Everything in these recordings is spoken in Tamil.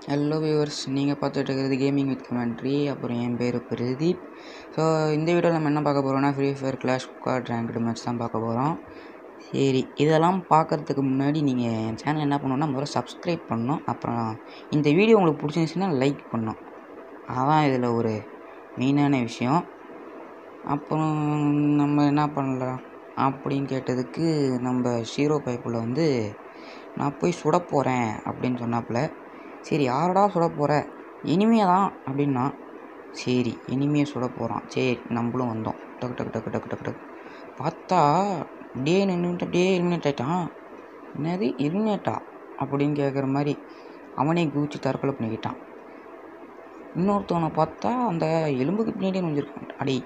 ஹலோ வியூவர்ஸ் நீங்கள் பார்த்துட்டு இருக்கிறது கேமிங் வித் கமெண்ட்ரி அப்புறம் என் பேர் பிரதீப் ஸோ இந்த வீடியோவில் நம்ம என்ன பார்க்க போகிறோம்னா Free Fire clash squad ranked match தான் பார்க்க போகிறோம் சரி இதெல்லாம் பார்க்குறதுக்கு முன்னாடி நீங்கள் என் சேனல் என்ன பண்ணணும்னா முதல்ல சப்ஸ்கிரைப் பண்ணணும் அப்புறம் இந்த வீடியோ உங்களுக்கு பிடிச்சிருந்துச்சுன்னா லைக் பண்ணணும் அதான் இதில் ஒரு மெயினான விஷயம் அப்புறம் நம்ம என்ன பண்ணலாம் அப்படின்னு கேட்டதுக்கு நம்ம ஷீரோ பைப்பில் வந்து நான் போய் சுட போகிறேன் அப்படின்னு சொன்னாப்புல சரி யாரடா சுட போகிற இனிமையாக தான் அப்படின்னா சரி இனிமையை சுட போகிறான் சரி நம்மளும் வந்தோம் டக்கு டக்கு டக்கு டக்கு டக்கு டக்கு பார்த்தா டே நின்றுட்டு டே எலிமினேட் ஆகிட்டான் என்னது எலிமினேட்டா அப்படின்னு கேட்குற மாதிரி அவனே குதிச்சு தற்கொலை பண்ணிக்கிட்டான் இன்னொருத்தவனை பார்த்தா அந்த எலும்புக்கு பின்னாடி நுழைஞ்சிருக்கான் அடே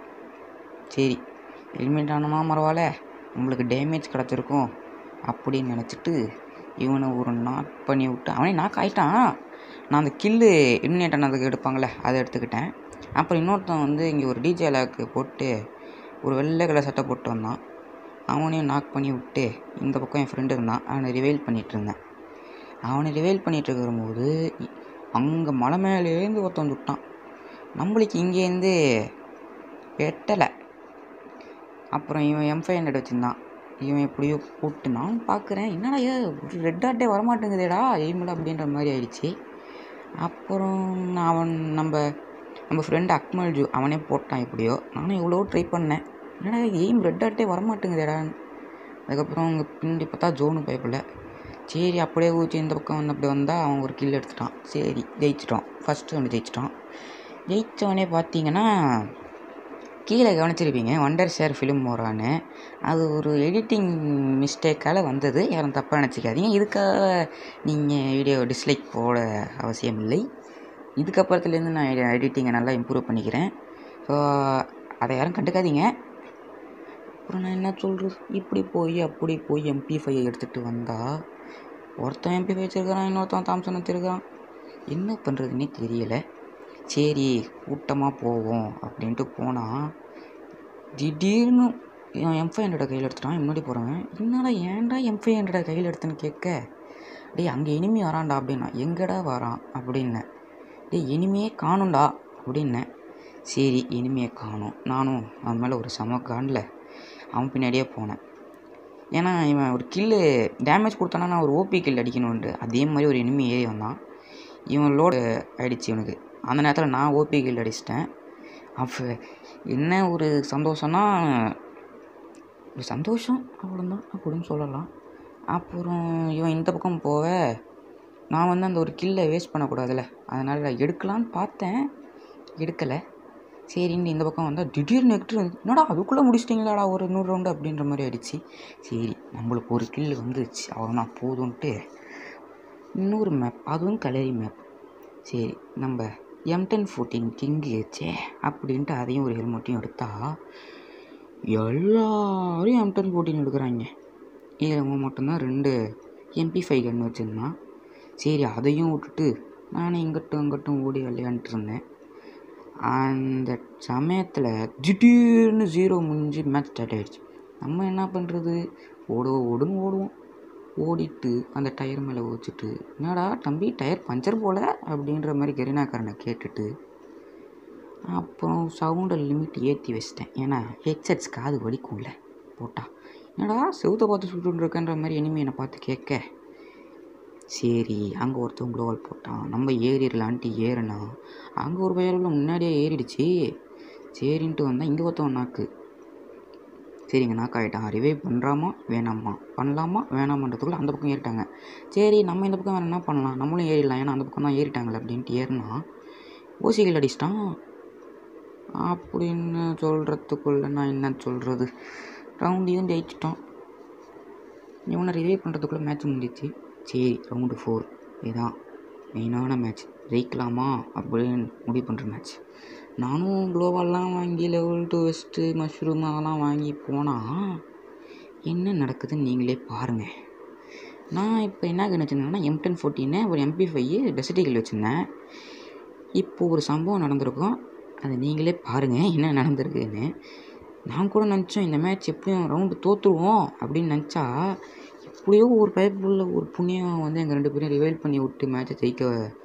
சரி எலிமினேட் ஆனமா பரவாயில்ல நம்மளுக்கு டேமேஜ் கிடச்சிருக்கும் அப்படின்னு நினச்சிட்டு இவனை ஒரு நாக் பண்ணி விட்டு அவனே நாக் ஆகிட்டான் நான் அந்த கில்லு எலிமினேட் ஆனதுக்கு எடுப்பாங்களே அதை எடுத்துக்கிட்டேன் அப்புறம் இன்னொருத்தன் வந்து இங்கே ஒரு டிஜே லாக்கு போட்டு ஒரு வெள்ளை கலர் சட்டை போட்டு வந்தான் அவனையும் நாக் பண்ணி விட்டு இந்த பக்கம் என் ஃப்ரெண்டு இருந்தான் அவனை ரிவைல் பண்ணிகிட்டு இருந்தேன் அவனை ரிவைல் பண்ணிகிட்டு இருக்கும்போது அங்கே மலை மேலேருந்து ஒருத்தன் சுட்டான் நம்மளுக்கு இங்கேருந்து வெட்டலை அப்புறம் இவன் எம் ஃபைவ் ஹண்ட்ரட் வச்சுருந்தான் இவன் எப்படியோ போட்டு நான் பார்க்குறேன் என்னடா ஏ ஒரு ரெட் ஆட்டே வரமாட்டேங்குதேடா எய்மில் அப்படின்ற மாதிரி ஆயிடுச்சு அப்புறம் நான் அவன் நம்ம நம்ம ஃப்ரெண்டு அக்மல் ஜூ அவனே போட்டான் எப்படியோ நானும் எவ்வளோ ட்ரை பண்ணேன் என்னடா எய்ம் ரெட் ஆட்டே வரமாட்டேங்குதேடான்னு அதுக்கப்புறம் அவங்க பின்னாடி பார்த்தா ஜோனு பைப்பில் சரி அப்படியே ஊற்றி இந்த பக்கம் வந்து அப்படி வந்தால் அவன் ஒரு கில் எடுத்துட்டான் சரி ஜெயிச்சிட்டோம் ஃபஸ்ட்டு ஒன்று ஜெயிச்சிட்டான் ஜெயித்தவனே பார்த்தீங்கன்னா கீழே கவனிச்சிருப்பீங்க வண்டர் ஷேர் ஃபிலிம் மோரான்னு அது ஒரு எடிட்டிங் மிஸ்டேக்கால் வந்தது யாரும் தப்பாக நினச்சிக்காதீங்க இதுக்காக நீங்கள் வீடியோ டிஸ்லைக் போட அவசியம் இல்லை இதுக்கப்புறத்துலேருந்து நான் எடிட்டிங்கை நல்லா இம்ப்ரூவ் பண்ணிக்கிறேன் ஸோ அதை யாரும் கண்டுக்காதீங்க அப்புறம் நான் என்ன சொல்கிறது இப்படி போய் அப்படி போய் எம்பி ஃபைவ் எடுத்துகிட்டு வந்தால் ஒருத்தன் எம்பி ஃபைவ் வச்சுருக்கிறான் இன்னொருத்தன் தாம்சன் வச்சுருக்கான் என்ன பண்ணுறதுன்னே தெரியலை சரி கூட்டமாக போவோம் அப்படின்ட்டு போனால் திடீர்னு எம் ஃபைவ் ஹண்ட்ரடை கையில் எடுத்துட்டான் முன்னாடி போகிறவன் என்னடா ஏன்டா எம் ஃபைவ் ஹண்ட்ரடை கையில் எடுத்துன்னு கேட்க டேய் அங்கே இனிமே வரான்டா அப்படின்னா எங்கடா வரான் அப்படின்னேன் டேய் இனிமையே காணும்டா அப்படின்னேன் சரி இனிமையை காணும் நானும் அவன் மேலே ஒரு செம காண்டில் அவன் பின்னாடியே போனேன் ஏன்னா இவன் ஒரு கில்லு டேமேஜ் கொடுத்தானா நான் ஒரு ஓபி கில் அடிக்கணுன்ட்டு அதே மாதிரி ஒரு இனிமே ஏறி வந்தான் இவன் லோடு ஆயிடுச்சு இவனுக்கு அந்த நேரத்தில் நான் ஓபி கில் அடிச்சிட்டேன் அப்போ என்ன ஒரு சந்தோஷம்னா ஒரு சந்தோஷம் அவ்வளோதான் அப்படின்னு சொல்லலாம் அப்புறம் இவன் இந்த பக்கம் போக நான் வந்து அந்த ஒரு கில்லை வேஸ்ட் பண்ணக்கூடாதுல்ல அதனால் எடுக்கலான்னு பார்த்தேன் எடுக்கலை சரின்னு இந்த பக்கம் வந்தால் திடீர்னு நெக்ஸ்ட் என்னடா அதுக்குள்ளே முடிச்சிட்டிங்களாடா ஒரு நூறு ரவுண்டு அப்படின்ற மாதிரி ஆயிடுச்சு சரி நம்மளுக்கு ஒரு கில் வந்துருச்சு அவ்வளோதான் போதும்ன்ட்டு இன்னொரு மேப் அதுவும் கலரி மேப் சரி நம்ம எம் டென் ஃபோர்டீன் கிங்கு வச்சே அப்படின்ட்டு அதையும் ஒரு ஹெல்மெட்டையும் எடுத்தா எல்லாரும் எம் டென் ஃபோர்டீன் எடுக்கிறாங்க இதில் மட்டும்தான் ரெண்டு எம்பி ஃபைவ் கன் வச்சுருந்தான் சரி அதையும் விட்டுட்டு நானே இங்கிட்டும் அங்கிட்டும் ஓடி விளையாண்டுட்டு இருந்தேன் அந்த சமயத்தில் திடீர்னு ஜீரோ முடிஞ்சு மேட்ச் ஸ்டார்ட் ஆகிடுச்சு நம்ம என்ன பண்ணுறது ஓடுவோம் ஓடுன்னு ஓடுவோம் ஓடிட்டு அந்த டயர் மேலே வச்சுட்டு என்னடா தம்பி டயர் பஞ்சர் போல அப்படின்ற மாதிரி கரீனாக்காரனை கேட்டுட்டு அப்புறம் சவுண்டை லிமிட் ஏற்றி வச்சிட்டேன் ஏன்னா ஹெட்செட்ஸ் காது வலிக்கும்ல போட்டா என்னடா செவுத்தை பார்த்து சுட்டுன்னு இருக்கன்ற மாதிரி இனிமே என்னை பார்த்து கேட்க சரி அங்கே ஒருத்தன் குளோவல் போட்டான் நம்ம ஏறிடலான்ட்டு ஏறினா அங்கே ஒரு பயிரில் முன்னாடியே ஏறிடுச்சு சரின்ட்டு வந்தால் இங்கே ஒருத்தவன் நாக்கு சரிங்க நாக் ஆகிட்டான் ரிவைவ் பண்ணுறாமா வேணாமா பண்ணலாமா வேணாமான்றதுக்குள்ளே அந்த பக்கம் ஏறிட்டாங்க சரி நம்ம இந்த பக்கம் வேறு என்ன பண்ணலாம் நம்மளும் ஏறிடலாம் ஏன்னா அந்த பக்கம் தான் ஏறிட்டாங்களே அப்படின்ட்டு ஏறினா ஓசிகள் அடிச்சிட்டான் அப்படின்னு சொல்கிறதுக்குள்ளே நான் என்ன சொல்கிறது ரவுண்டையும் ஜெயிச்சிட்டோம் இவனை ரிவைவ் பண்ணுறதுக்குள்ளே மேட்ச் முடிஞ்சிச்சு சரி ரவுண்டு ஃபோர் இதுதான் மெயினான மேட்ச் ஜெயிக்கலாமா அப்படின்னு முடிவு பண்ணுற மேட்ச் நானும் க்ளோவால்லாம் வாங்கி லெவல் டூ வெஸ்ட்டு மஷ்ரூம் அதெல்லாம் வாங்கி போனால் என்ன நடக்குதுன்னு நீங்களே பாருங்கள் நான் இப்போ என்ன கன் வச்சுருந்தேன்னா எம் டென் ஃபோர்டீனு ஒரு எம்பி ஃபைவ் டெசிட்டிகள் வச்சுருந்தேன் இப்போ ஒரு சம்பவம் நடந்திருக்கும் அதை நீங்களே பாருங்கள் என்ன நடந்திருக்குன்னு நான் கூட நினச்சோம் இந்த மேட்ச் எப்படியும் ரவுண்டு தோற்றுருவோம் அப்படின்னு நினச்சா எப்படியோ ஒரு பைப்புள்ள ஒரு புண்ணியம் வந்து எங்கள் ரெண்டு பேரும் ரிவைல் பண்ணி விட்டு மேட்சை ஜெயிக்க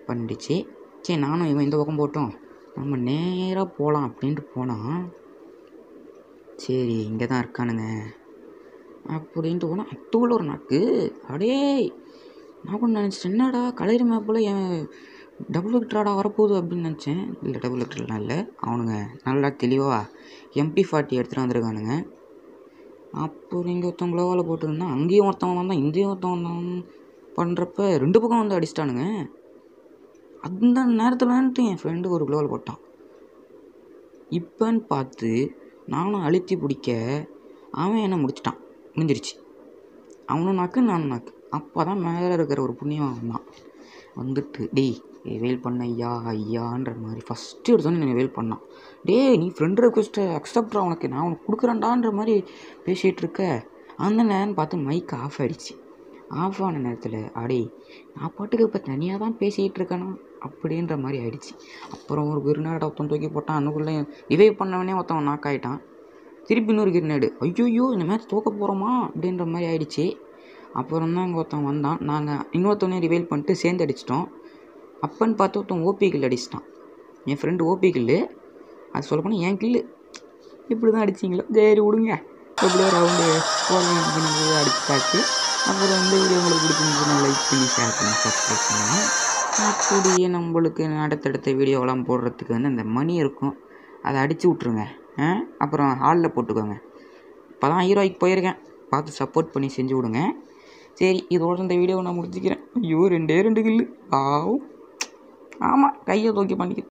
பண்ணிடுச்சு சரி நானும் இவன் இந்த பக்கம் போட்டோம் நம்ம நேராக போகலாம் அப்படின்ட்டு போனால் சரி இங்கே தான் இருக்கானுங்க அப்படின்ட்டு போனால் அத்துக்குள்ள ஒரு நாக்கு அடே நான் கூட நினச்சேன் என்னடா கலரி மேப்பில் என் டபுள் ஹெக்டராடா வரப்போகுது அப்படின்னு நினச்சேன் இல்லை டபுள் ஹெக்டர்லாம் இல்லை அவனுங்க நல்லா தெளிவாக எம்பி ஃபார்ட்டி எடுத்துகிட்டு வந்திருக்கானுங்க அப்புறம் இங்கே ஒருத்தன் குளோவால் போட்டுருந்தான் அங்கேயும் ஒருத்தவன் வந்தான் இங்கேயும் ஒருத்தவன் வந்தான் பண்ணுறப்ப ரெண்டு பக்கம் வந்து அடிச்சிட்டானுங்க அந்த நேரத்துலன்ட்டு என் ஃப்ரெண்டு ஒரு குளோவால் போட்டான் இப்போன்னு பார்த்து நானும் அழுத்தி பிடிக்க அவன் என்ன முடிச்சிட்டான் முடிஞ்சிருச்சு அவனும் நாக்கு நானும் நாக்கு அப்போ தான் மேலே இருக்கிற ஒரு புண்ணியம் வந்தான் வந்துட்டு டேய் வெயில் பண்ண ஐயா ஐயான்ற மாதிரி ஃபஸ்ட்டு எடுத்தோன்னே என்னை வெயில் பண்ணான் டேய் நீ ஃப்ரெண்ட் ரெக்வஸ்ட்டை அக்செப்ட்ரா உனக்கு நான் உனக்கு கொடுக்குறேன்டான்ற மாதிரி பேசிகிட்டு இருக்க அந்த நேரம் பார்த்து மைக் ஆஃப் ஆகிடுச்சு ஆஃப் ஆன நேரத்தில் அடே நான் பாட்டுக்கு இப்போ தனியாக தான் பேசிகிட்டு இருக்கேனா அப்படின்ற மாதிரி ஆயிடுச்சு அப்புறம் ஒரு கிருநாடை ஒருத்தன் தூக்கி போட்டான் அன்னுக்குள்ளே ரிவைவ் பண்ணவனே ஒருத்தவன் நாக் ஆகிட்டான் திருப்பி இன்னொரு கிரினேடு ஐயோயோ இந்த மேட்ச் தோக்க போகிறோமா அப்படின்ற மாதிரி ஆயிடுச்சு அப்புறம் தான் இங்கே ஒருத்தன் வந்தான் நாங்கள் இன்னொருத்தவனே ரிவைல் பண்ணிட்டு சேர்ந்து அடிச்சிட்டோம் அப்பன்னு பார்த்து ஒருத்தன் ஓபி கில் அடிச்சிட்டான் என் ஃப்ரெண்டு ஓபி கில்லு அது சொல்லப்போனால் என் கில்லு இப்படி தான் அடிச்சிங்களோ சரி விடுங்க எப்படியோ ரவுண்டு போகிறது அடிச்சாச்சு அப்புறம் இந்த வீடியோ உங்களுக்கு பிடிச்சிருந்துச்சுன்னா லைக் பண்ணி ஷேர் பண்ணி சப்ஸ்கிரைப் பண்ணுங்கள் அப்படியே நம்மளுக்கு அடுத்தடுத்த வீடியோவெல்லாம் போடுறதுக்கு வந்து அந்த மணி இருக்கும் அதை அடித்து விட்ருங்க ஆ அப்புறம் ஹாலில் போட்டுக்கோங்க இப்போ தான் ஹீரோய்க்கு போயிருக்கேன் பார்த்து சப்போர்ட் பண்ணி செஞ்சு விடுங்க சரி இதோட இந்த வீடியோவை நான் முடிச்சுக்கிறேன் ஐயோ ரெண்டே ரெண்டு கில்லு ஆவும் ஆமாம் கையை தூக்கி பண்ணிக்க